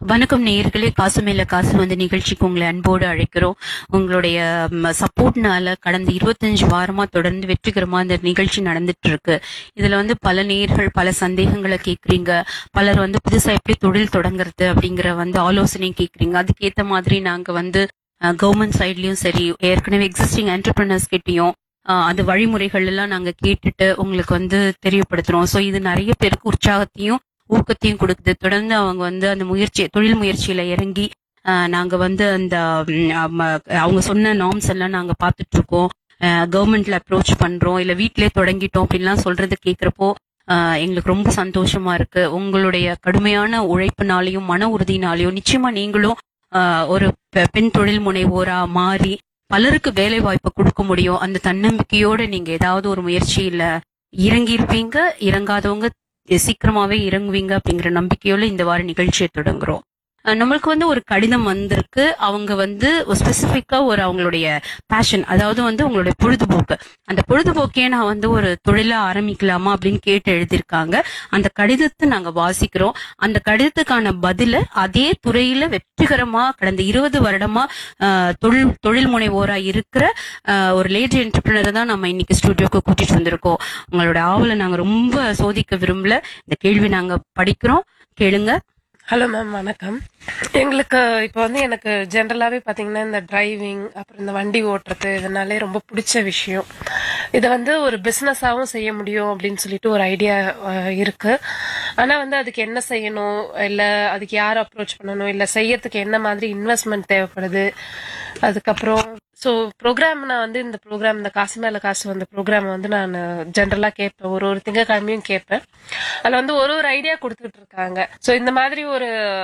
வணக்கம் நேயர்களே காசு மேல காசு வந்து நிகழ்ச்சிக்கு உங்களை அன்போடு அழைக்கிறோம் உங்களுடைய சப்போர்ட்னால கடந்த இருபத்தஞ்சு வாரமா தொடர்ந்து வெற்றிகரமா இந்த நிகழ்ச்சி நடந்துட்டு இருக்கு இதுல வந்து பல நேயர்கள் பல சந்தேகங்களை கேக்குறீங்க பலர் வந்து புதுசா எப்படி தொழில் தொடங்குறது அப்படிங்கிற வந்து ஆலோசனை கேக்குறீங்க அதுக்கேத்த மாதிரி நாங்க வந்து கவர்மெண்ட் சைட்லயும் சரி ஏற்கனவே எக்ஸிஸ்டிங் என்டர்பிரினர்ஸ் கிட்டயும் அஹ், அந்த வழிமுறைகள் எல்லாம் நாங்க கேட்டுட்டு உங்களுக்கு வந்து தெரியப்படுத்துறோம் சோ இது நிறைய பேருக்கு உற்சாகத்தையும் ஊக்கத்தையும் கொடுக்குது தொடர்ந்து அவங்க வந்து அந்த முயற்சி தொழில் முயற்சியில இறங்கி அஹ், நாங்க வந்து அந்த ம், ஆம, அவங்க சொன்ன நார்ம்ஸ் எல்லாம் நாங்க பார்த்துட்டு இருக்கோம் கவர்மெண்ட்ல அப்ரோச் பண்றோம் இல்ல வீட்லயே தொடங்கிட்டோம் அப்படின்லாம் சொல்றது கேக்குறப்போ அஹ், எங்களுக்கு ரொம்ப சந்தோஷமா இருக்கு உங்களுடைய கடுமையான உழைப்புனாலையும் மன உறுதினாலையும் நிச்சயமா நீங்களும் அஹ், ஒரு பெ- பெண் தொழில் முனைவோரா மாறி பலருக்கு வேலை வாய்ப்பு கொடுக்க முடியும் அந்த தன்னம்பிக்கையோட நீங்க ஏதாவது ஒரு முயற்சியில இறங்கி இருப்பீங்க இறங்காதவங்க சீக்கிரமாவே இறங்குவீங்க அப்படிங்கிற நம்பிக்கையோட இந்த வார நிகழ்ச்சியை தொடங்குறோம் அஹ் நம்மளுக்கு வந்து ஒரு கடிதம் வந்திருக்கு அவங்க வந்து ஸ்பெசிபிக்கா ஒரு அவங்களுடைய பேஷன் அதாவது வந்து உங்களுடைய பொழுதுபோக்கு அந்த பொழுதுபோக்கே நான் வந்து ஒரு தொழிலா ஆரம்பிக்கலாமா அப்படின்னு கேட்டு எழுதியிருக்காங்க அந்த கடிதத்தை நாங்க வாசிக்கிறோம் அந்த கடிதத்துக்கான பதில அதே துறையில வெற்றிகரமா கடந்த இருபது வருடமா அஹ், தொழில் தொழில் முனைவோரா இருக்கிற அஹ், ஒரு லேடி என்டர்பிரினரை தான் நம்ம இன்னைக்கு ஸ்டுடியோக்கு கூட்டிட்டு வந்திருக்கோம் உங்களோட ஆவலை நாங்க ரொம்ப சோதிக்க விரும்பல இந்த கேள்வி நாங்க படிக்கிறோம் கேளுங்க ஹலோ மேம் வணக்கம் எங்களுக்கு இப்போ வந்து எனக்கு ஜென்ரலாகவே பார்த்தீங்கன்னா இந்த டிரைவிங் அப்புறம் இந்த வண்டி ஓட்டுறது இதனாலே ரொம்ப பிடிச்ச விஷயம் இதை வந்து ஒரு பிஸ்னஸாகவும் செய்ய முடியும் அப்படின்னு சொல்லிட்டு ஒரு ஐடியா இருக்கு ஆனால் வந்து அதுக்கு என்ன செய்யணும் இல்லை அதுக்கு யார் அப்ரோச் பண்ணணும் இல்லை செய்யறதுக்கு என்ன மாதிரி இன்வெஸ்ட்மெண்ட் தேவைப்படுது அதுக்கப்புறம் ஸோ ப்ரோக்ராம் நான் வந்து இந்த ப்ரோக்ராம் இந்த காசு மேல காசு வந்த ப்ரோக்ராம் வந்து நான் ஜென்ரலாக கேட்பேன் ஒரு ஒரு திங்கக்கிழமையும் கேட்பேன் அதில் வந்து ஒரு ஒரு ஐடியா கொடுத்துட்டு இருக்காங்க ஸோ இந்த மாதிரி ஒரு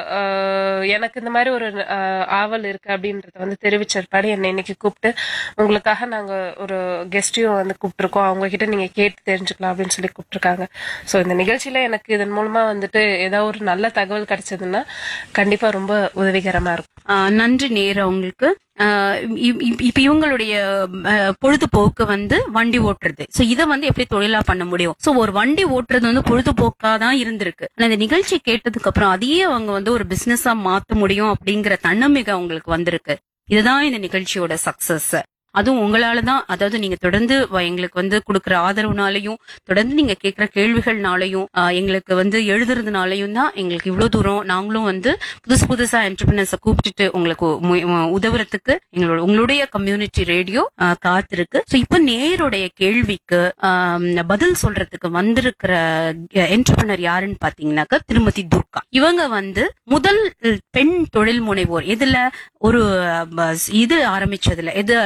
அஹ், எனக்கு இந்த மாதிரி ஒரு அஹ், ஆவல் இருக்கு அப்படின்றத வந்து தெரிவிச்சிருப்பாடு என்னை இன்னைக்கு கூப்பிட்டு உங்களுக்காக நாங்கள் ஒரு கெஸ்டையும் வந்து கூப்பிட்டுருக்கோம் அவங்க கிட்ட நீங்க கேட்டு தெரிஞ்சுக்கலாம் அப்படின்னு சொல்லி கூப்பிட்டுருக்காங்க ஸோ இந்த நிகழ்ச்சியில எனக்கு இதன் மூலமா வந்துட்டு ஏதாவது ஒரு நல்ல தகவல் கிடைச்சதுன்னா கண்டிப்பா ரொம்ப உதவிகரமா இருக்கும் ஆஹ் நன்றி நேரம் உங்களுக்கு ஆஹ் இ- இ- இப்ப இவங்களுடைய ஆஹ், பொழுதுபோக்கு வந்து வண்டி ஓட்டுறது சோ இத வந்து எப்படி தொழிலா பண்ண முடியும் சோ ஒரு வண்டி ஓட்டுறது வந்து பொழுதுபோக்கா தான் இருந்திருக்கு ஆனா இந்த நிகழ்ச்சி கேட்டதுக்கு அப்புறம் அதையே அவங்க வந்து ஒரு பிசினஸா மாத்த முடியும் அப்படிங்கிற தன்னம்பிக்கை அவங்களுக்கு வந்திருக்கு இதுதான் இந்த நிகழ்ச்சியோட சக்சஸ் அதுவும் உங்களால தான் அதாவது நீங்க தொடர்ந்து வ- எங்களுக்கு வந்து கொடுக்குற ஆதரவுனாலையும் தொடர்ந்து நீங்க கேட்கிற கேள்விகள்னாலையும் ஆஹ், எங்களுக்கு வந்து எழுதுறதுனாலையும் தான் எங்களுக்கு இவ்வளவு தூரம் நாங்களும் வந்து புதுசு புதுசா என்டர்பிரினர்ஸ கூப்பிட்டுட்டு உங்களுக்கு மு- மு- உதவுறதுக்கு எங்களோட உங்களுடைய கம்யூனிட்டி ரேடியோ காத்திருக்கு சோ இப்ப நேருடைய கேள்விக்கு ஆம், பதில் சொல்றதுக்கு வந்திருக்கிற என்டர்பிரினர் யாருன்னு பாத்தீங்கன்னாக்கா திருமதி துர்கா இவங்க வந்து முதல் பெண் தொழில் முனைவோர் இதுல ஒரு அஹ், இது ஆரம்பிச்சதுல இது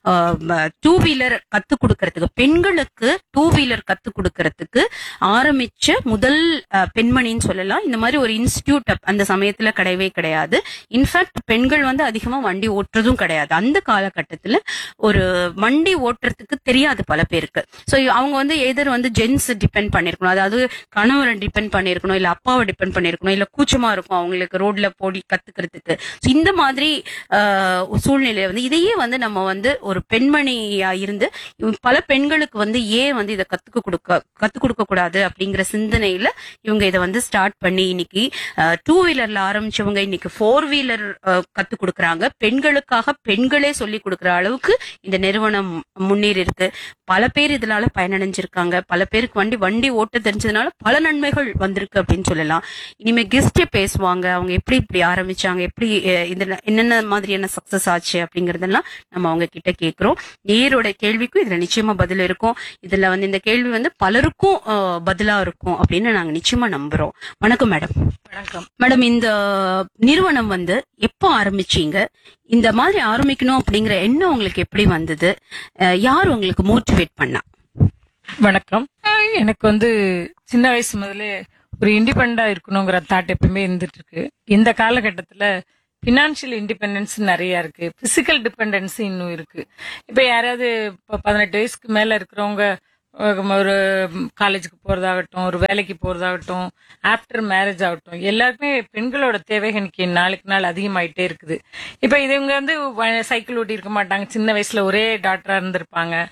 டூ வீலர் கத்து கொடுக்கறதுக்கு பெண்களுக்கு டூ வீலர் கத்து கொடுக்கறதுக்கு ஆரம்பிச்ச முதல் அஹ், பெண்மணின்னு சொல்லலாம் இந்த மாதிரி ஒரு இன்ஸ்டிடியூட் அந்த சமயத்துல கிடையவே கிடையாது இன்ஃபேக்ட் பெண்கள் வந்து அதிகமா வண்டி ஓட்டுறதும் கிடையாது அந்த காலகட்டத்துல ஒரு வண்டி ஓட்டுறதுக்கு தெரியாது பல பேருக்கு சோ அவங்க வந்து எதர் வந்து ஜென்ஸ் டிபெண்ட் பண்ணிருக்கணும் அதாவது கணவரை டிபெண்ட் பண்ணிருக்கணும் இல்ல அப்பாவை டிபெண்ட் பண்ணிருக்கணும் இல்ல கூச்சமா இருக்கும் அவங்களுக்கு ரோட்ல போடி கத்துக்கிறதுக்கு So இந்த மாதிரி ஆஹ், சூழ்நிலையில வந்து இதையே வந்து நம்ம வந்து ஒரு பெண்மணியா இருந்து இவங்க பல பெண்களுக்கு வந்து ஏன் வந்து இதை கத்துக்க கொடுக்க கத்து கொடுக்க கூடாது அப்படிங்கிற சிந்தனையில இவங்க இதை வந்து ஸ்டார்ட் பண்ணி இன்னைக்கு டூ வீலர்ல ஆரம்பிச்சவங்க இன்னைக்கு ஃபோர் வீலர் கத்து கொடுக்கறாங்க பெண்களுக்காக பெண்களே சொல்லி கொடுக்கற அளவுக்கு இந்த நிறுவனம் முன்னேறி இருக்கு பல பேர் இதனால பயனடைஞ்சிருக்காங்க பல பேருக்கு வண்டி வண்டி ஓட்ட தெரிஞ்சதுனால பல நன்மைகள் வந்திருக்கு அப்படின்னு சொல்லலாம் இனிமே கெஸ்டே பேசுவாங்க அவங்க எப்படி இப்படி ஆரம்பிச்சாங்க எப்படி அஹ், இதுல என்னென்ன மாதிரியான சக்சஸ் ஆச்சு அப்படிங்கறதெல்லாம் நம்ம அவங்க கிட்ட கேக்குறோம் நேரோட கேள்விக்கும் இதுல நிச்சயமா பதில் இருக்கும் இதுல வந்து இந்த கேள்வி வந்து பலருக்கும் அஹ், பதிலா இருக்கும் அப்படின்னு நாங்க நிச்சயமா நம்புறோம் வணக்கம் மேடம் வணக்கம் மேடம் இந்த நிறுவனம் வந்து எப்போ ஆரம்பிச்சீங்க இந்த மாதிரி ஆரம்பிக்கணும் அப்படிங்கிற எண்ணம் உங்களுக்கு எப்படி வந்தது அஹ், யார் உங்களுக்கு மோட்டிவேட் பண்ணா வணக்கம் அஹ் எனக்கு வந்து சின்ன வயசு முதல்ல ஒரு இண்டிபெண்டா இருக்கணுங்கிற தாட் எப்பவுமே இருந்துட்டு இருக்கு இந்த காலகட்டத்துல பினான்சியல் இண்டிபெண்டன்ஸ் நிறைய இருக்கு பிசிக்கல் டிபெண்டன்ஸ் இன்னும் இருக்கு இப்ப யாராவது இப்ப பதினெட்டு வயசுக்கு மேல இருக்கிறவங்க அஹ், ஒரு காலேஜுக்கு போறதாகட்டும் ஒரு வேலைக்கு போறதாகட்டும் ஆஃப்டர் மேரேஜ் ஆகட்டும் எல்லாருக்குமே பெண்களோட தேவைகள் இன்னைக்கு நாளுக்கு நாள் அதிகமாயிட்டே இருக்குது இப்ப இவங்க வந்து வ- சைக்கிள் ஓட்டி இருக்க மாட்டாங்க சின்ன வயசுல ஒரே டாக்டரா இருந்திருப்பாங்க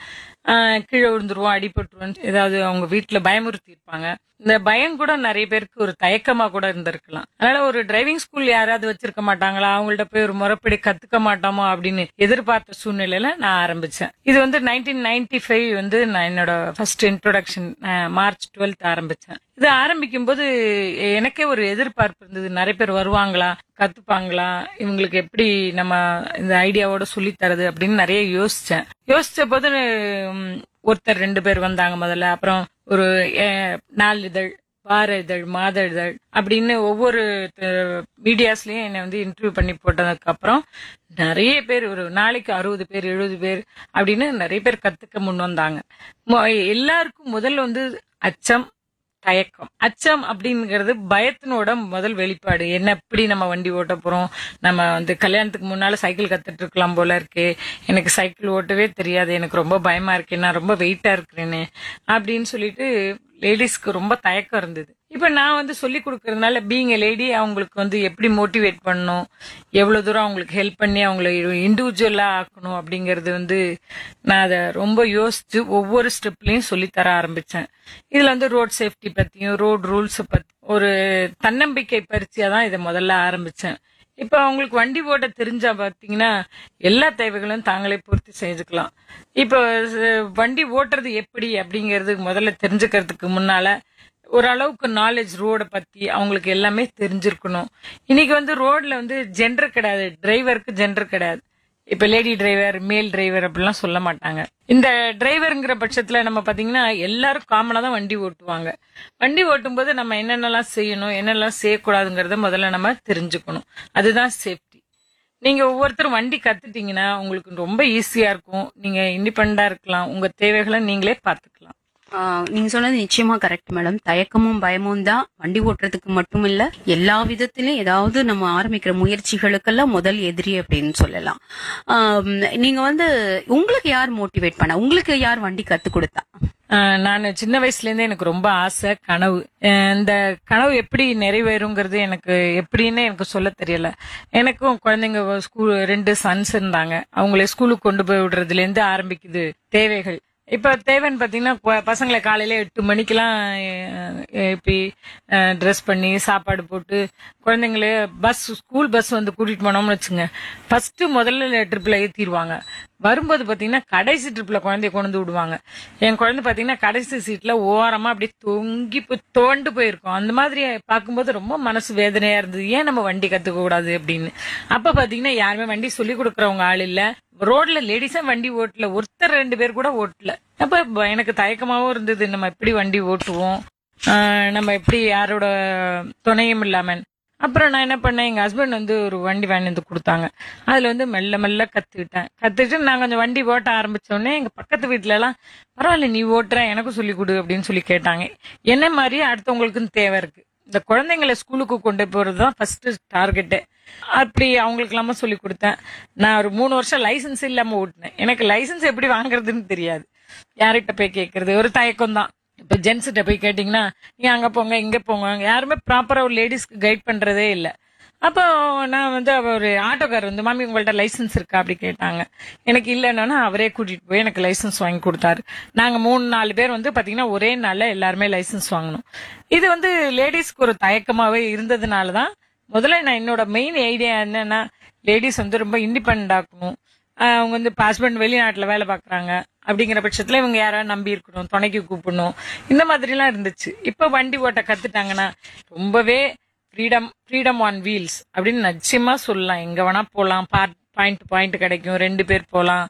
ஆஹ் கீழே விழுந்துருவோம் அடிபட்டுருவோம் ஏதாவது அவங்க வீட்டுல பயமுறுத்தி இருப்பாங்க இந்த பயம் கூட நிறைய பேருக்கு ஒரு தயக்கமா கூட இருந்திருக்கலாம் அதனால ஒரு டிரைவிங் ஸ்கூல் யாராவது வச்சிருக்க மாட்டாங்களா அவங்கள்ட்ட போய் ஒரு முறைப்படி கத்துக்க மாட்டோமோ அப்படின்னு எதிர்பார்த்த சூழ்நிலையில நான் ஆரம்பிச்சேன் இது வந்து நைன்டீன் நைன்டி ஃபைவ் வந்து நான் என்னோட ஃபர்ஸ்ட் இன்ட்ரோடக்ஷன் மார்ச் டுவெல்த் ஆரம்பிச்சேன் இது ஆரம்பிக்கும் போது எனக்கே ஒரு எதிர்பார்ப்பு இருந்தது நிறைய பேர் வருவாங்களா கத்துப்பாங்களா இவங்களுக்கு எப்படி நம்ம இந்த ஐடியாவோட சொல்லி தரது அப்படின்னு நிறைய யோசிச்சேன் யோசிச்ச போது உம், ஒருத்தர் ரெண்டு பேர் வந்தாங்க முதல்ல அப்புறம் ஒரு அஹ், நாளிதழ் வார இதழ் மாத இதழ் அப்படின்னு ஒவ்வொரு மீடியாஸ்லயும் என்னை வந்து இன்டர்வியூ பண்ணி போட்டதுக்கு அப்புறம் நிறைய பேர் ஒரு நாளைக்கு அறுபது பேர் எழுபது பேர் அப்படின்னு நிறைய பேர் கத்துக்க முன் வந்தாங்க மொ- எல்லாருக்கும் முதல்ல வந்து அச்சம் தயக்கம் அச்சம் அப்படிங்கிறது பயத்தினோட முதல் வெளிப்பாடு என்ன எப்படி நம்ம வண்டி ஓட்ட போறோம் நம்ம வந்து கல்யாணத்துக்கு முன்னால சைக்கிள் கத்துட்டு இருக்கலாம் போல இருக்கு எனக்கு சைக்கிள் ஓட்டவே தெரியாது எனக்கு ரொம்ப பயமா இருக்கு நான் ரொம்ப வெயிட்டா இருக்கிறேன்னு அப்படின்னு சொல்லிட்டு லேடிஸ்க்கு ரொம்ப தயக்கம் இருந்தது இப்ப நான் வந்து சொல்லி கொடுக்கறதுனால பீங் எ லேடி அவங்களுக்கு வந்து எப்படி மோட்டிவேட் பண்ணணும் எவ்வளவு தூரம் அவங்களுக்கு ஹெல்ப் பண்ணி அவங்கள இண்டிவிஜுவலா ஆக்கணும் அப்படிங்கறது வந்து நான் அதை ரொம்ப யோசிச்சு ஒவ்வொரு ஸ்டெப்லயும் சொல்லி தர ஆரம்பிச்சேன் இதுல வந்து ரோட் சேஃப்டி பத்தியும் ரோட் ரூல்ஸ் பத்தி ஒரு தன்னம்பிக்கை பரிச்சையா தான் இதை முதல்ல ஆரம்பிச்சேன் இப்ப அவங்களுக்கு வண்டி ஓட்ட தெரிஞ்சா பாத்தீங்கன்னா எல்லா தேவைகளும் தாங்களே பூர்த்தி செஞ்சுக்கலாம் இப்ப அஹ், வண்டி ஓட்டுறது எப்படி அப்படிங்கறது முதல்ல தெரிஞ்சுக்கிறதுக்கு முன்னால ஓரளவுக்கு நாலேஜ் ரோட பத்தி அவங்களுக்கு எல்லாமே தெரிஞ்சிருக்கணும் இன்னைக்கு வந்து ரோட்ல வந்து ஜெண்டர் கிடையாது டிரைவருக்கு ஜெண்டர் கிடையாது இப்ப லேடி டிரைவர் மேல் டிரைவர் அப்படிலாம் சொல்ல மாட்டாங்க இந்த டிரைவருங்கிற பட்சத்துல நம்ம பாத்தீங்கன்னா எல்லாரும் காமனா தான் வண்டி ஓட்டுவாங்க வண்டி ஓட்டும் போது நம்ம என்னென்னலாம் செய்யணும் என்னெல்லாம் செய்யக்கூடாதுங்கிறத முதல்ல நம்ம தெரிஞ்சுக்கணும் அதுதான் சேஃப்டி நீங்க ஒவ்வொருத்தரும் வண்டி கத்துட்டீங்கன்னா உங்களுக்கு ரொம்ப ஈஸியா இருக்கும் நீங்க இண்டிபெண்டா இருக்கலாம் உங்க தேவைகளை நீங்களே பாத்துக்கலாம் ஆஹ் நீங்க சொன்னது நிச்சயமா கரெக்ட் மேடம் தயக்கமும் பயமும் தான் வண்டி ஓட்டுறதுக்கு மட்டும் இல்ல எல்லா விதத்திலும் ஏதாவது நம்ம ஆரம்பிக்கிற முயற்சிகளுக்கெல்லாம் முதல் எதிரி அப்படின்னு சொல்லலாம் ஆம், நீங்க வந்து உங்களுக்கு யார் மோட்டிவேட் பண்ண உங்களுக்கு யார் வண்டி கத்து கொடுத்தா ஆஹ் நான் சின்ன வயசுல இருந்தே எனக்கு ரொம்ப ஆசை கனவு அஹ் இந்த கனவு எப்படி நிறைவேறுங்கிறது எனக்கு எப்படின்னு எனக்கு சொல்ல தெரியல எனக்கும் குழந்தைங்க ஸ்கூல் ரெண்டு சன்ஸ் இருந்தாங்க அவங்கள ஸ்கூலுக்கு கொண்டு போய் விடுறதுல இருந்து ஆரம்பிக்குது தேவைகள் இப்ப தேவைன்னு பாத்தீங்கன்னா கு- பசங்களை காலையில எட்டு மணிக்கெல்லாம் அஹ், எழுப்பி ட்ரெஸ் பண்ணி சாப்பாடு போட்டு குழந்தைங்கள பஸ் ஸ்கூல் பஸ் வந்து கூட்டிட்டு போனோம்னு வச்சுங்க ஃபர்ஸ்ட் முதல்ல ட்ரிப்ல ஏத்திடுவாங்க வரும்போது பாத்தீங்கன்னா கடைசி ட்ரிப்ல குழந்தைய கொண்டு வந்து விடுவாங்க என் குழந்தை பாத்தீங்கன்னா கடைசி சீட்ல ஓரமா அப்படியே தொங்கி போய் தோண்டு போயிருக்கும் அந்த மாதிரி பார்க்கும்போது ரொம்ப மனசு வேதனையா இருந்தது ஏன் நம்ம வண்டி கத்துக்க கூடாது அப்படின்னு அப்ப பாத்தீங்கன்னா யாருமே வண்டி சொல்லி கொடுக்கறவங்க ஆள் இல்ல ரோட்ல லேடிஸா வண்டி ஓட்டல ஒருத்தர் ரெண்டு பேர் கூட ஓட்டல அப்ப ப- எனக்கு தயக்கமாவும் இருந்தது நம்ம எப்படி வண்டி ஓட்டுவோம் ஆஹ் நம்ம எப்படி யாரோட துணையும் இல்லாம அப்புறம் நான் என்ன பண்ணேன் எங்க ஹஸ்பண்ட் வந்து ஒரு வண்டி வாங்கி வந்து கொடுத்தாங்க அதுல வந்து மெல்ல மெல்ல கத்துக்கிட்டேன் கத்துக்கிட்டு நான் கொஞ்சம் வண்டி ஓட்ட ஆரம்பிச்ச உடனே எங்க பக்கத்து வீட்ல எல்லாம் பரவாயில்ல நீ ஓட்டுற எனக்கும் சொல்லி கொடு அப்படின்னு சொல்லி கேட்டாங்க என்ன மாதிரி அடுத்தவங்களுக்கும் தேவை இருக்கு இந்த குழந்தைங்களை ஸ்கூலுக்கு கொண்டு போறது தான் ஃபர்ஸ்ட் டார்கெட்டு அப்படி அவங்களுக்கு எல்லாமே சொல்லி கொடுத்தேன் நான் ஒரு மூணு வருஷம் லைசென்ஸ் இல்லாம ஓட்டினேன் எனக்கு லைசென்ஸ் எப்படி வாங்குறதுன்னு தெரியாது யார்கிட்ட போய் கேட்கறது ஒரு தயக்கம் தான் இப்ப ஜென்ஸ்கிட்ட போய் கேட்டீங்கன்னா நீ அங்க போங்க இங்க போங்க யாருமே ப்ராப்பரா ஒரு லேடிஸ்க்கு கைட் பண்றதே இல்ல அப்போ நான் வந்து அவ ஒரு ஆட்டோக்கார் வந்து மாமி உங்கள்ட்ட லைசென்ஸ் இருக்கா அப்படி கேட்டாங்க எனக்கு இல்லைன்னா அவரே கூட்டிட்டு போய் எனக்கு லைசென்ஸ் வாங்கி கொடுத்தாரு நாங்க மூணு நாலு பேர் வந்து பாத்தீங்கன்னா ஒரே நாள்ல எல்லாருமே லைசென்ஸ் வாங்கணும் இது வந்து லேடிஸ்க்கு ஒரு தயக்கமாவே இருந்ததுனால தான் முதல்ல நான் என்னோட மெயின் ஐடியா என்னன்னா லேடிஸ் வந்து ரொம்ப இண்டிபெண்ட் ஆக்கணும் ஆஹ் அவங்க வந்து ஹஸ்பண்ட் வெளிநாட்டுல வேலை பாக்குறாங்க அப்படிங்கிற பட்சத்துல இவங்க யாராவது நம்பி இருக்கணும் துணைக்கு கூப்பிடணும் இந்த மாதிரி எல்லாம் இருந்துச்சு இப்ப வண்டி ஓட்ட கத்துட்டாங்கன்னா ரொம்பவே ஃப்ரீடம் ஃப்ரீடம் ஆன் வீல்ஸ் அப்படின்னு நிச்சயமா சொல்லலாம் எங்க வேணா போகலாம் பார்ட் பாயிண்ட் பாயிண்ட் கிடைக்கும் ரெண்டு பேர் போகலாம்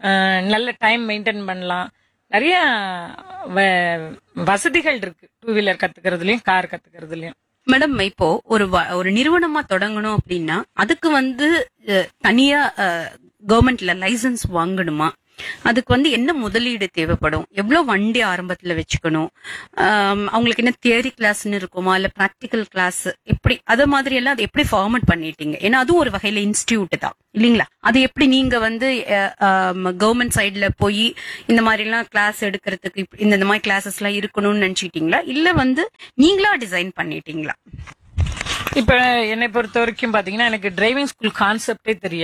நல்ல டைம் மெயின்டைன் பண்ணலாம் நிறைய வ- வசதிகள் இருக்கு டூ வீலர் கத்துக்கிறதுலயும் கார் கத்துக்கிறதுலயும் மேடம் இப்போ ஒரு வ- ஒரு நிறுவனமா தொடங்கணும் அப்படின்னா அதுக்கு வந்து அஹ், தனியா கவர்மெண்ட்ல லைசென்ஸ் வாங்கணுமா அதுக்கு வந்து என்ன முதலீடு தேவைப்படும் எவ்வளவு வண்டி ஆரம்பத்துல வச்சுக்கணும் ஆம், அவங்களுக்கு என்ன தியரி கிளாஸ்னு இருக்குமா இல்ல பிராக்டிக்கல் கிளாஸ் எப்படி அத மாதிரி எல்லாம் அது எப்படி ஃபார்மட் பண்ணிட்டீங்க ஏன்னா அதுவும் ஒரு வகையில இன்ஸ்டிடியூட் தான் இல்லீங்களா அது எப்படி நீங்க வந்து கவர்மெண்ட் சைடுல போய் இந்த மாதிரி எல்லாம் கிளாஸ் எடுக்கிறதுக்கு இப்ப- இந்த இந்த மாதிரி கிளாஸஸ் எல்லாம் இருக்கணும்னு நினைச்சிட்டீங்களா இல்ல வந்து நீங்களா டிசைன் பண்ணிட்டீங்களா இப்ப என்னை பொறுத்த வரைக்கும் பாத்தீங்கன்னா எனக்கு டிரைவிங் ஸ்கூல் கான்செப்டே தெரியாது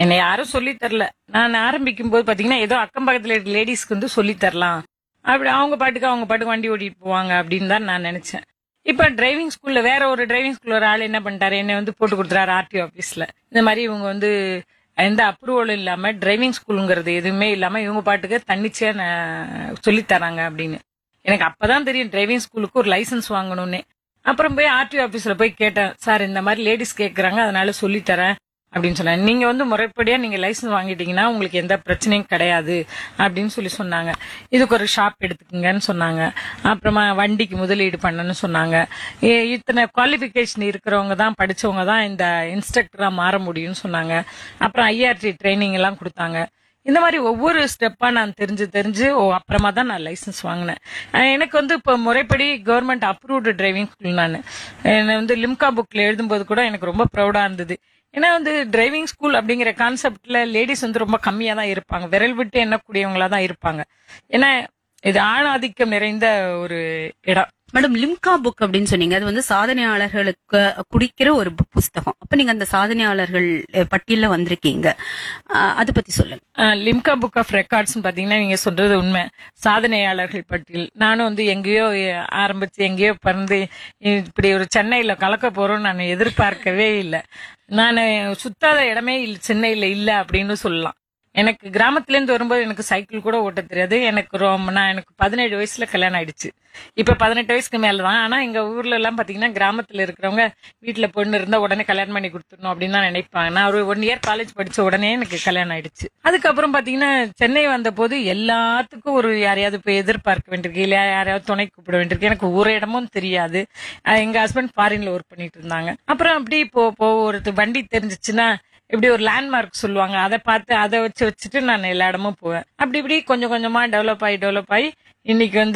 என்னை யாரும் சொல்லி தரல நான் ஆரம்பிக்கும் போது பாத்தீங்கன்னா ஏதோ அக்கம் பக்கத்துல இருக்க லேடிஸ்க்கு வந்து சொல்லி தரலாம் அப்படி அவங்க பாட்டுக்கு அவங்க பாட்டுக்கு வண்டி ஓட்டிட்டு போவாங்க அப்படின்னு தான் நான் நினைச்சேன் இப்ப டிரைவிங் ஸ்கூல்ல வேற ஒரு டிரைவிங் ஸ்கூல்ல ஒரு ஆள் என்ன பண்ணிட்டாரு என்னை வந்து போட்டு கொடுத்துறாரு ஆர்டி ஆபீஸ்ல இந்த மாதிரி இவங்க வந்து எந்த அப்ரூவலும் இல்லாம டிரைவிங் ஸ்கூலுங்கிறது எதுவுமே இல்லாம இவங்க பாட்டுக்கு தன்னிச்சையா ந- சொல்லித் தராங்க அப்படின்னு எனக்கு அப்பதான் தெரியும் டிரைவிங் ஸ்கூலுக்கு ஒரு லைசென்ஸ் வாங்கணும்னு அப்புறம் போய் ஆர்டி ஆபீஸ்ல போய் கேட்டேன் சார் இந்த மாதிரி லேடிஸ் கேக்குறாங்க அதனால சொல்லித் தரேன் அப்படின்னு சொன்னாங்க நீங்க வந்து முறைப்படியா நீங்க லைசென்ஸ் வாங்கிட்டீங்கன்னா உங்களுக்கு எந்த பிரச்சனையும் கிடையாது அப்படின்னு சொல்லி சொன்னாங்க இதுக்கு ஒரு ஷாப் எடுத்துக்கங்கன்னு சொன்னாங்க அப்புறமா வண்டிக்கு முதலீடு பண்ணணும்னு சொன்னாங்க ஏ- இத்தனை குவாலிஃபிகேஷன் இருக்கிறவங்க தான் படிச்சவங்க தான் இந்த இன்ஸ்ட்ரக்டரா மாற முடியும்னு சொன்னாங்க அப்புறம் ஐஆர்டி ட்ரைனிங் எல்லாம் கொடுத்தாங்க இந்த மாதிரி ஒவ்வொரு ஸ்டெப்பா நான் தெரிஞ்சு தெரிஞ்சு ஓ அப்புறமா தான் நான் லைசென்ஸ் வாங்கினேன் அஹ் எனக்கு வந்து இப்போ முறைப்படி கவர்மெண்ட் அப்ரூவ்டு டிரைவிங் ஸ்கூல் நான் என்னை வந்து லிம்கா புக்ல எழுதும்போது கூட எனக்கு ரொம்ப ப்ரௌடா இருந்தது ஏன்னா வந்து டிரைவிங் ஸ்கூல் அப்படிங்கிற கான்செப்ட்ல லேடிஸ் வந்து ரொம்ப கம்மியா தான் இருப்பாங்க விரல் விட்டு எண்ணக்கூடியவங்களா தான் இருப்பாங்க ஏன்னா இது ஆணாதிக்கம் நிறைந்த ஒரு இடம் மேடம் லிம்கா புக் அப்படின்னு சொன்னீங்க அது வந்து சாதனையாளர்களுக்கு குடிக்கிற ஒரு பு- புஸ்தகம் அப்ப நீங்க அந்த சாதனையாளர்கள் அஹ், பட்டியல்ல வந்திருக்கீங்க அஹ், அதை பத்தி சொல்லுங்க அஹ் லிம்கா புக் ஆஃப் ரெக்கார்ட்ஸ் பாத்தீங்கன்னா நீங்க சொல்றது உண்மை சாதனையாளர்கள் பட்டியல் நானும் வந்து எங்கேயோ அஹ், ஆரம்பிச்சு எங்கேயோ பிறந்து இப்படி ஒரு சென்னையில கலக்க போறோம்னு நான் எதிர்பார்க்கவே இல்லை நான் சுத்தாத இடமே இல்ல சென்னையில இல்ல அப்படின்னு சொல்லலாம் எனக்கு கிராமத்துல இருந்து வரும்போது எனக்கு சைக்கிள் கூட ஓட்ட தெரியாது எனக்கு ரொம்ப நான் எனக்கு பதினேழு வயசுல கல்யாணம் ஆயிடுச்சு இப்ப பதினெட்டு வயசுக்கு மேலதான் ஆனா எங்க ஊர்ல எல்லாம் பாத்தீங்கன்னா கிராமத்துல இருக்கிறவங்க வீட்டுல பொண்ணு இருந்தா உடனே கல்யாணம் பண்ணி கொடுத்துடணும் அப்படின்னு தான் நினைப்பாங்க நான் ஒரு ஒன் இயர் காலேஜ் படிச்ச உடனே எனக்கு கல்யாணம் ஆயிடுச்சு அதுக்கப்புறம் பாத்தீங்கன்னா சென்னை வந்த போது எல்லாத்துக்கும் ஒரு யாரையாவது போய் எதிர்பார்க்க வேண்டியிருக்கு இல்ல யாரையாவது துணை கூப்பிட வேண்டியிருக்கு எனக்கு ஒரு இடமும் தெரியாது அஹ் எங்க ஹஸ்பண்ட் ஃபாரின்ல ஒர்க் பண்ணிட்டு இருந்தாங்க அப்புறம் அப்படி போ போ ஒரு வண்டி தெரிஞ்சிச்சுன்னா இப்படி ஒரு லேண்ட்மார்க் சொல்லுவாங்க அதை பார்த்து அதை வச்சு வச்சுட்டு நான் எல்லா இடமும் போவேன் அப்படி இப்படி கொஞ்சம் கொஞ்சமா டெவலப் ஆகி டெவலப் ஆகி இன்னைக்கு வந்து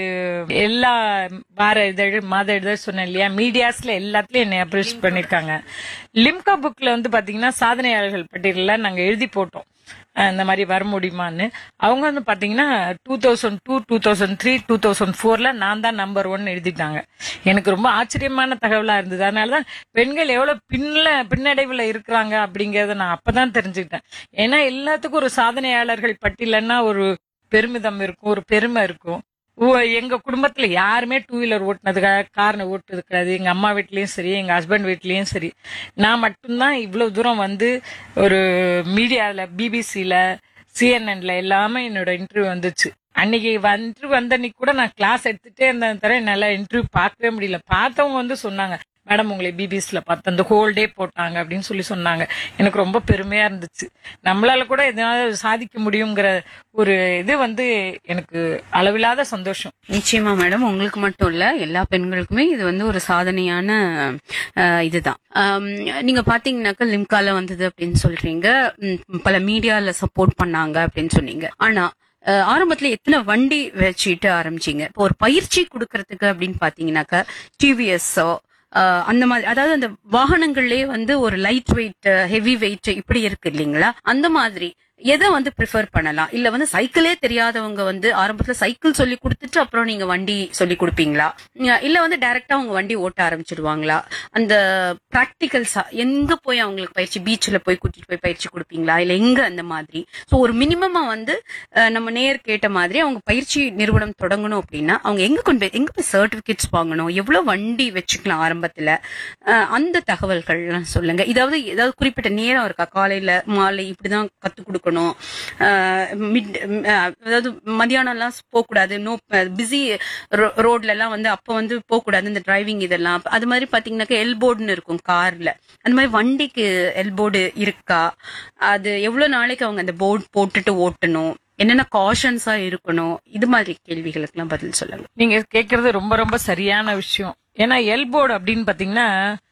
எல்லா வார இதழ் மாத இதழ் சொன்னேன் இல்லையா மீடியாஸ்ல எல்லாத்துலயும் என்னை அப்ரோச் பண்ணிருக்காங்க லிம்கா புக்ல வந்து பாத்தீங்கன்னா சாதனையாளர்கள் பட்டியலில் நாங்க எழுதி போட்டோம் அஹ் இந்த மாதிரி வர முடியுமான்னு அவங்க வந்து பாத்தீங்கன்னா two thousand two two thousand three two thousand ஃபோர்ல நான் தான் நம்பர் ஒன் எழுதிட்டாங்க எனக்கு ரொம்ப ஆச்சரியமான தகவலா இருந்தது அதனாலதான் பெண்கள் எவ்வளவு பின்ல பின்னடைவுல இருக்கிறாங்க அப்படிங்கறத நான் அப்பதான் தெரிஞ்சுக்கிட்டேன் ஏன்னா எல்லாத்துக்கும் ஒரு சாதனையாளர்கள் பட்டியலன்னா ஒரு பெருமிதம் இருக்கும் ஒரு பெருமை இருக்கும் ஓ, எங்க குடும்பத்துல யாருமே டூ வீலர் ஓட்டுனதுக்காக கார் ஓட்டுறது கிடையாது எங்க அம்மா வீட்லயும் சரி எங்க ஹஸ்பண்ட் வீட்லயும் சரி நான் மட்டும்தான் இவ்வளவு தூரம் வந்து ஒரு மீடியால பிபிசில சிஎன்என்ல எல்லாமே என்னோட இன்டர்வியூ வந்துச்சு அன்னைக்கு வந்து வந்த அன்னைக்கு கூட நான் கிளாஸ் எடுத்துட்டே இருந்தேன் தவிர என்னால இன்டர்வியூ பார்க்கவே முடியல பார்த்தவங்க வந்து சொன்னாங்க மேடம் உங்களை பிபிசில பார்த்து அந்த ஹோல் டே போட்டாங்க அப்படின்னு சொல்லி சொன்னாங்க எனக்கு ரொம்ப பெருமையா இருந்துச்சு நம்மளால கூட எதனால சாதிக்க முடியுங்கிற ஒரு இது வந்து எனக்கு அளவில்லாத சந்தோஷம் நிச்சயமா மேடம் உங்களுக்கு மட்டும் இல்ல எல்லா பெண்களுக்குமே இது வந்து ஒரு சாதனையான அஹ், இதுதான் ஆம், நீங்க பாத்தீங்கன்னாக்கா லிம்கால வந்தது அப்படின்னு சொல்றீங்க ம், பல மீடியால சப்போர்ட் பண்ணாங்க அப்படின்னு சொன்னீங்க ஆனா அஹ், ஆரம்பத்துல எத்தனை வண்டி வச்சுட்டு ஆரம்பிச்சீங்க இப்போ ஒரு பயிற்சி கொடுக்கறதுக்கு அப்படின்னு பாத்தீங்கன்னாக்கா டிவிஎஸ்ஸோ அந்த மாதிரி அதாவது அந்த வாகனங்கள்லயே வந்து ஒரு லைட் வெயிட் ஹெவி வெயிட் இப்படி இருக்கு இல்லைங்களா அந்த மாதிரி எதை வந்து ப்ரிஃபர் பண்ணலாம் இல்ல வந்து சைக்கிளே தெரியாதவங்க வந்து ஆரம்பத்துல சைக்கிள் சொல்லி கொடுத்துட்டு அப்புறம் நீங்க வண்டி சொல்லி கொடுப்பீங்களா அஹ் இல்ல வந்து டைரக்டா அவங்க வண்டி ஓட்ட ஆரம்பிச்சிடுவாங்களா அந்த பிராக்டிகல்ஸா எங்க போய் அவங்களுக்கு பயிற்சி பீச்ல போய் கூட்டிட்டு போய் பயிற்சி கொடுப்பீங்களா இல்ல எங்க அந்த மாதிரி சோ ஒரு மினிமமா வந்து அஹ், நம்ம நேர் கேட்ட மாதிரி அவங்க பயிற்சி நிறுவனம் தொடங்கணும் அப்படின்னா அவங்க எங்க கொண்டு போய் எங்க போய் சர்டிபிகேட்ஸ் வாங்கணும் எவ்வளவு வண்டி வச்சுக்கலாம் ஆரம்பத்துல அஹ், அந்த தகவல்கள்லாம் சொல்லுங்க இதாவது ஏதாவது குறிப்பிட்ட நேரம் இருக்கா காலையில மாலை இப்படிதான் கத்து கொடுக்கணும் அஹ், mid அஹ், அதாவது மதியானம் எல்லாம் போக கூடாது நோ பிஸி ரோட்ல எல்லாம் வந்து அப்ப வந்து போக கூடாது இந்த டிரைவிங் இதெல்லாம் அது மாதிரி பாத்தீங்கன்னாக்கா எல்போர்டுன்னு இருக்கும் கார்ல அந்த மாதிரி வண்டிக்கு எல்போர்டு இருக்கா அது எவ்வளவு நாளைக்கு அவங்க அந்த போர்டு போட்டுட்டு ஓட்டணும் என்னென்ன காஷன்ஸா இருக்கணும் இது மாதிரி கேள்விகளுக்கெல்லாம் பதில் சொல்லுங்க நீங்க கேக்குறது ரொம்ப ரொம்ப சரியான விஷயம் ஏன்னா எல்போர்டு அப்படின்னு பாத்தீங்கன்னா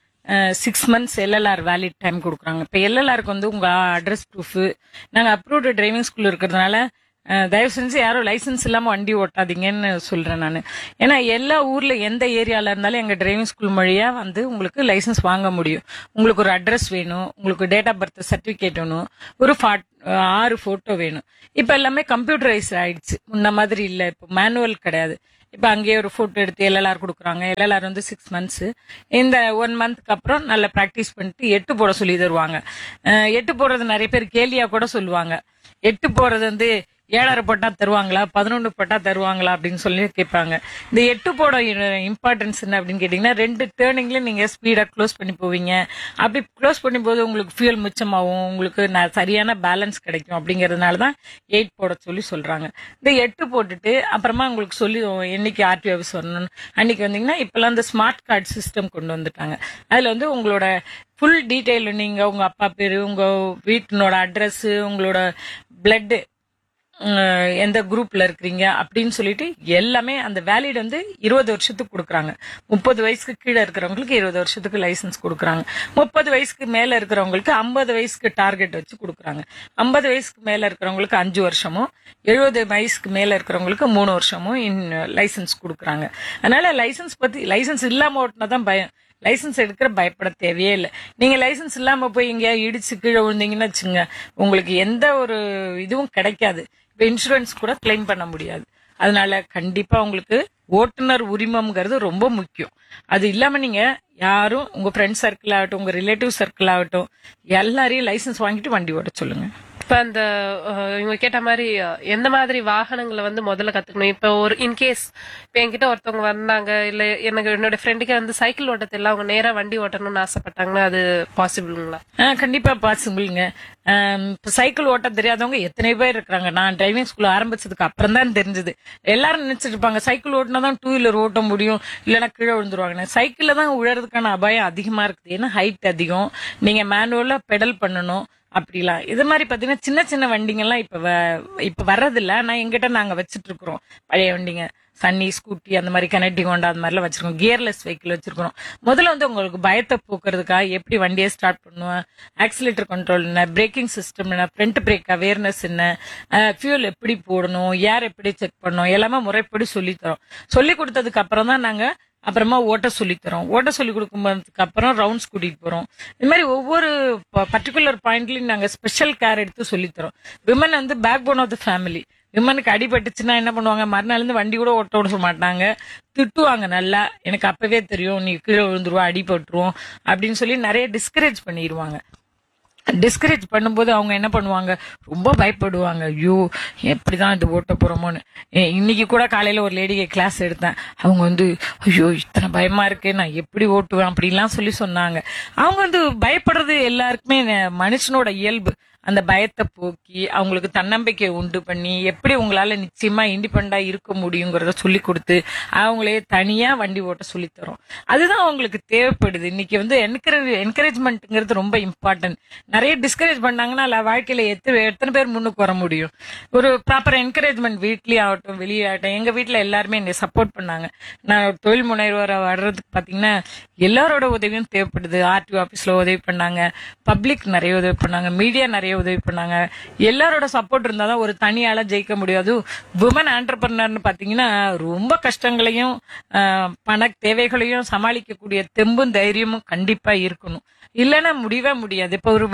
six months LLR valid time கொடுக்குறாங்க இப்போ எல்எல்ஆருக்கு வந்து உங்க அட்ரஸ் ப்ரூஃப் நாங்க அப்ரூவ்டு டிரைவிங் ஸ்கூல் இருக்கிறதுனால அஹ், தயவு செஞ்சு யாரும் லைசென்ஸ் இல்லாம வண்டி ஓட்டாதீங்கன்னு சொல்றேன் நான் ஏன்னா எல்லா ஊர்ல எந்த ஏரியால இருந்தாலும் எங்க டிரைவிங் ஸ்கூல் வழியா வந்து உங்களுக்கு லைசென்ஸ் வாங்க முடியும் உங்களுக்கு ஒரு அட்ரஸ் வேணும் உங்களுக்கு டேட் ஆஃப் பர்த் சர்டிபிகேட் வேணும் ஒரு fat- ஆறு போட்டோ வேணும் இப்ப எல்லாமே கம்ப்யூட்டரைஸ் ஆயிடுச்சு முன்ன மாதிரி இல்ல இப்போ மேனுவல் கிடையாது இப்ப அங்கேயே ஒரு போட்டோ எடுத்து எல்எல்ஆர் கொடுக்குறாங்க எல்எல்ஆர் வந்து சிக்ஸ் மந்த்ஸ் இந்த ஒன் மந்த்க்கு அப்புறம் நல்லா ப்ராக்டிஸ் பண்ணிட்டு எட்டு போட சொல்லி தருவாங்க அஹ் எட்டு போடுறது நிறைய பேர் கேலியா கூட சொல்லுவாங்க எட்டு போடுறது வந்து ஏழரை போட்டா தருவாங்களா பதினொன்று போட்டா தருவாங்களா அப்படின்னு சொல்லி கேட்பாங்க இந்த எட்டு போட இம்பார்ட்டன்ஸ் என்ன அப்படின்னு கேட்டீங்கன்னா ரெண்டு டேர்னிங்ல நீங்க ஸ்பீடா க்ளோஸ் பண்ணி போவீங்க அப்படி க்ளோஸ் பண்ணும்போது உங்களுக்கு ஃபியூல் மிச்சமாகும் உங்களுக்கு ந- சரியான பேலன்ஸ் கிடைக்கும் அப்படிங்கறதுனால தான் எயிட் போட சொல்லி சொல்றாங்க இந்த எட்டு போட்டுட்டு அப்புறமா உங்களுக்கு சொல்லி என்னைக்கு ஆர்டி ஆஃபீஸ் வரணும் அன்னைக்கு வந்தீங்கன்னா இப்பெல்லாம் இந்த ஸ்மார்ட் கார்டு சிஸ்டம் கொண்டு வந்துட்டாங்க அதுல வந்து உங்களோட ஃபுல் டீட்டெயில் நீங்க உங்க அப்பா பேரு உங்க வீட்டினோட அட்ரஸ் உங்களோட பிளட் எந்த குரூப்ல இருக்கிறீங்க அப்படின்னு சொல்லிட்டு எல்லாமே அந்த வேலிட் வந்து இருபது வருஷத்துக்கு கொடுக்குறாங்க முப்பது வயசுக்கு கீழே இருக்கிறவங்களுக்கு இருபது வருஷத்துக்கு லைசன்ஸ் கொடுக்குறாங்க முப்பது வயசுக்கு மேல இருக்கிறவங்களுக்கு ஐம்பது வயசுக்கு டார்கெட் வச்சு கொடுக்குறாங்க ஐம்பது வயசுக்கு மேல இருக்கிறவங்களுக்கு அஞ்சு வருஷமும் எழுபது வயசுக்கு மேல இருக்கிறவங்களுக்கு மூணு வருஷமும் லைசன்ஸ் கொடுக்குறாங்க அதனால லைசன்ஸ் பத்தி லைசன்ஸ் இல்லாம ஓட்டினா தான் பயம் லைசன்ஸ் எடுக்கிற பயப்பட தேவையே இல்லை நீங்க லைசன்ஸ் இல்லாம போய் இங்க இடிச்சு கீழே விழுந்தீங்கன்னு வச்சுங்க உங்களுக்கு எந்த ஒரு இதுவும் கிடைக்காது இப்ப இன்சூரன்ஸ் கூட கிளைம் பண்ண முடியாது அதனால கண்டிப்பா உங்களுக்கு ஓட்டுநர் உரிமம்ங்கிறது ரொம்ப முக்கியம் அது இல்லாம நீங்க யாரும் உங்க ஃப்ரெண்ட் சர்க்கிள் ஆகட்டும் உங்க ரிலேட்டிவ் சர்க்கிள் ஆகட்டும் எல்லாரையும் லைசன்ஸ் வாங்கிட்டு வண்டி ஓட்ட சொல்லுங்க இப்ப அந்த அஹ், இவங்க கேட்ட மாதிரி அஹ், எந்த மாதிரி வாகனங்களை வந்து முதல்ல கத்துக்கணும் இப்ப ஒரு இன்கேஸ் இப்ப என்கிட்ட ஒருத்தவங்க வந்தாங்க இல்ல எனக்கு என்னோட ஃப்ரெண்டுக்கே வந்து சைக்கிள் ஓட்ட தெரியல அவங்க நேரா வண்டி ஓட்டணும்னு ஆசைப்பட்டாங்கன்னா அது பாசிபிளுங்களா ஆ, கண்டிப்பா பாசிபிள்ங்க இப்போ சைக்கிள் ஓட்ட தெரியாதவங்க எத்தனை பேர் இருக்கிறாங்க நான் டிரைவிங் ஸ்கூல் ஆரம்பிச்சதுக்கு அப்புறம் தான் தெரிஞ்சது எல்லாரும் நினைச்சிட்டு இருப்பாங்க சைக்கிள் ஓட்டினா தான் டூ வீலர் ஓட்ட முடியும் இல்லைன்னா கீழே விழுந்துருவாங்க சைக்கிள்ல தான் விழறதுக்கான அபாயம் அதிகமா இருக்குது ஏன்னா ஹைட் அதிகம் நீங்க மேனுவலா பெடல் பண்ணணும் அப்படிலாம் இது மாதிரி பாத்தீங்கன்னா சின்ன சின்ன வண்டிங்கெல்லாம் இப்ப வ- இப்ப வர்றதில்ல ஆனா எங்கிட்ட நாங்க வச்சிட்டு இருக்கிறோம் பழைய வண்டிங்க சன்னி ஸ்கூட்டி அந்த மாதிரி கனெக்டிங் ஹோண்டா அந்த மாதிரிலாம் வச்சிருக்கோம் கியர்லெஸ் வெஹிக்கிள் வச்சிருக்கோம் முதல்ல வந்து உங்களுக்கு பயத்தை போக்குறதுக்காக எப்படி வண்டியை ஸ்டார்ட் பண்ணுவேன் ஆக்சிலேட்டர் கண்ட்ரோல் என்ன பிரேக்கிங் சிஸ்டம் என்ன ஃப்ரண்ட் பிரேக் அவேர்னஸ் என்ன ஃபியூல் எப்படி போடணும் ஏர் எப்படி செக் பண்ணணும் எல்லாமே முறைப்படி சொல்லித் தரோம் சொல்லி கொடுத்ததுக்கு அப்புறம் தான் நாங்க அப்புறமா ஓட்ட சொல்லித் தரோம் ஓட்ட சொல்லி கொடுக்கும்போதுக்கு அப்புறம் ரவுண்ட்ஸ் கூட்டிட்டு போறோம் இது மாதிரி ஒவ்வொரு பர்டிகுலர் பாயிண்ட்லயும் நாங்க ஸ்பெஷல் கேர் எடுத்து சொல்லித் தரோம் விமன் வந்து backbone of the family விமனுக்கு அடிபட்டுச்சுன்னா என்ன பண்ணுவாங்க மறுநாள் இருந்து வண்டி கூட ஓட்ட விட மாட்டாங்க திட்டுவாங்க நல்லா எனக்கு அப்பவே தெரியும் நீ கீழே விழுந்துருவா அடிபட்டுருவோம் அப்படின்னு சொல்லி நிறைய டிஸ்கரேஜ் பண்ணிடுவாங்க டிஸ்கரேஜ் பண்ணும்போது அவங்க என்ன பண்ணுவாங்க ரொம்ப பயப்படுவாங்க ஐயோ எப்படிதான் இது ஓட்ட போறோமோன்னு ஏ, இன்னைக்கு கூட காலையில ஒரு லேடிக்கு கிளாஸ் எடுத்தேன் அவங்க வந்து ஐயோ இத்தனை பயமா இருக்கு நான் எப்படி ஓட்டுவேன் அப்படிலாம் சொல்லி சொன்னாங்க அவங்க வந்து பயப்படுறது எல்லாருக்குமே ந- மனுஷனோட இயல்பு அந்த பயத்தை போக்கி அவங்களுக்கு தன்னம்பிக்கை உண்டு பண்ணி எப்படி உங்களால நிச்சயமா இண்டிபெண்டா இருக்க முடியுங்கிறத சொல்லி கொடுத்து அவங்களே தனியா வண்டி ஓட்ட சொல்லி தரோம் அதுதான் அவங்களுக்கு தேவைப்படுது இன்னைக்கு வந்து என்கரேஜ் என்கரேஜ்மெண்ட்ங்கிறது ரொம்ப இம்பார்ட்டன்ட் நிறைய டிஸ்கரேஜ் பண்ணாங்கன்னா இல்ல வாழ்க்கையில எத்தனை எத்தனை பேர் முன்னுக்கு வர முடியும் ஒரு ப்ராப்பர் என்கரேஜ்மெண்ட் வீட்லயே ஆகட்டும் வெளியே ஆகட்டும் எங்க வீட்ல எல்லாருமே என்னை சப்போர்ட் பண்ணாங்க நான் ஒரு தொழில் முனைவோர வர்றதுக்கு பாத்தீங்கன்னா எல்லாரோட உதவியும் தேவைப்படுது ஆர்டிஓ ஆபீஸ்ல உதவி பண்ணாங்க பப்ளிக் நிறைய உதவி பண்ணாங்க மீடியா நிறைய உதவி பண்ணாங்க எல்லாரோட சப்போர்ட் இருந்தாதான் ஒரு தனியால ஜெயிக்க முடியாது உமன் ஆண்டர்பிரினர்னு பாத்தீங்கன்னா ரொம்ப கஷ்டங்களையும் ஆஹ், பண தேவைகளையும் சமாளிக்கக்கூடிய தெம்பும் தைரியமும் கண்டிப்பா இருக்கணும் இல்லைன்னா முடியவே முடியாது இப்ப ஒரு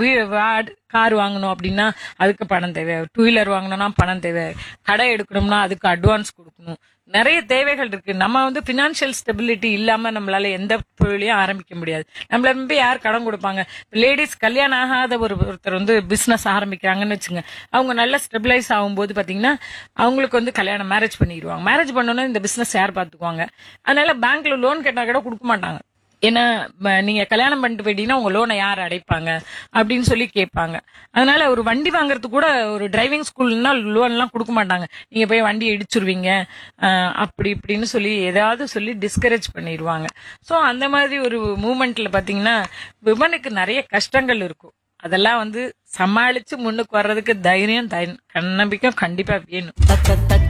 கார் வாங்கணும் அப்படின்னா அதுக்கு பணம் தேவை டூ வீலர் வாங்கணும்னா பணம் தேவை கடை எடுக்கணும்னா அதுக்கு அட்வான்ஸ் கொடுக்கணும் நிறைய தேவைகள் இருக்கு நம்ம வந்து பினான்சியல் ஸ்டெபிலிட்டி இல்லாம நம்மளால எந்த தொழிலையும் ஆரம்பிக்க முடியாது நம்மள நம்பி யார் கடன் கொடுப்பாங்க லேடிஸ் கல்யாணம் ஆகாத ஒரு ஒருத்தர் வந்து பிசினஸ் ஆரம்பிக்கிறாங்கன்னு வச்சுங்க அவங்க நல்லா ஸ்டெபிலைஸ் ஆகும்போது பாத்தீங்கன்னா அவங்களுக்கு வந்து கல்யாணம் மேரேஜ் பண்ணிடுவாங்க மேரேஜ் பண்ணோன்னா இந்த பிசினஸ் யார் பாத்துக்குவாங்க அதனால பேங்க்ல லோன் கேட்டா கூட கொடுக்க மாட்டாங்க ஏன்னா ம- நீங்க கல்யாணம் பண்ணிட்டு போயிட்டீங்கன்னா உங்க லோனை யார் அடைப்பாங்க அப்படின்னு சொல்லி கேட்பாங்க அதனால ஒரு வண்டி வாங்குறதுக்கு கூட ஒரு டிரைவிங் ஸ்கூல்னா லோன் எல்லாம் கொடுக்க மாட்டாங்க நீங்க போய் வண்டி இடிச்சிருவீங்க ஆஹ் அப்படி இப்படின்னு சொல்லி ஏதாவது சொல்லி டிஸ்கரேஜ் பண்ணிடுவாங்க சோ அந்த மாதிரி ஒரு மூமெண்ட்ல பாத்தீங்கன்னா விமனுக்கு நிறைய கஷ்டங்கள் இருக்கும் அதெல்லாம் வந்து சமாளிச்சு முன்னுக்கு வர்றதுக்கு தைரியம் தை- நம்பிக்கை கண்டிப்பா வேணும் தக்க தக்க